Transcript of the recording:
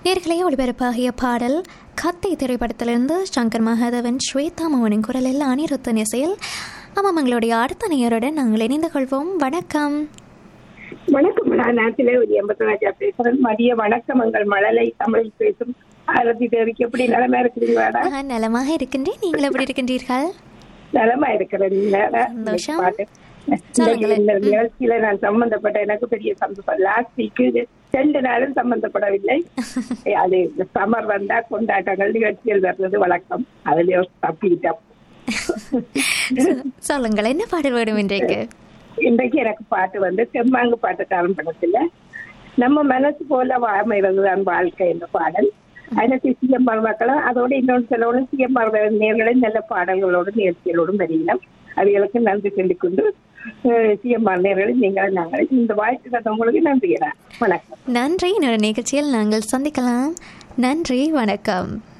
நேர்களே ஒளிபரப்பாகிய பாடல் கத்தை திரைப்படத்திலிருந்து சங்கர் மகாதவன் ஸ்வேதா மோகனின் குரலில் அனிருத்தன் இசையில் ஆமாம் எங்களுடைய அடுத்த நேயருடன் நாங்கள் இணைந்து கொள்வோம் வணக்கம் வணக்கம் நான் நாட்டிலே ஒரு எண்பத்தராஜா பேசுறேன் மதிய வணக்கம் எங்கள் மழலை தமிழில் பேசும் ஆரத்தி தேவிக்கு எப்படி நிலைமை இருக்கிறீங்களாடா நான் நலமாக இருக்கின்றேன் நீங்கள் எப்படி இருக்கின்றீர்கள் நலமா இருக்கிறேன் சந்தோஷம். பாட்டு சொல்லுங்களேன். இந்த நிகழ்ச்சியில நான் சம்பந்தப்பட்ட எனக்கு பெரிய சந்தோஷம் லாஸ்ட் வீக்கு ரெண்டு நாளும் சம்பந்தப்படவில்லை அது சமர் வந்தா கொண்டாட்டங்கள் நிகழ்ச்சிகள் வர்றது வழக்கம் அதுலயோ தப்பிட்டோம் சொல்லுங்கள் என்ன பாடல் வேணும் இன்றைக்கு இன்றைக்கு எனக்கு பாட்டு வந்து செம்மாங்கு பாட்டுக்காரன் படத்துல நம்ம மனசு போல அமைவதுதான் வாழ்க்கை என்ற பாடல் அதற்கு சிஎம்ஆர் மக்களும் அதோட இன்னொன்று சொல்லணும் சிஎம்ஆர் நேர்களை நல்ல பாடல்களோடும் நிகழ்ச்சிகளோடும் வருகிறோம் அவைகளுக்கு நன்றி சொல்லிக் கொண்டு சிஎம்ஆர் நேர்களை நீங்கள் நாங்கள் இந்த வாய்ப்பு தந்தவங்களுக்கு நன்றிகிறேன் வணக்கம் நன்றி இன்னொரு நிகழ்ச்சியில் நாங்கள் சந்திக்கலாம் நன்றி வணக்கம்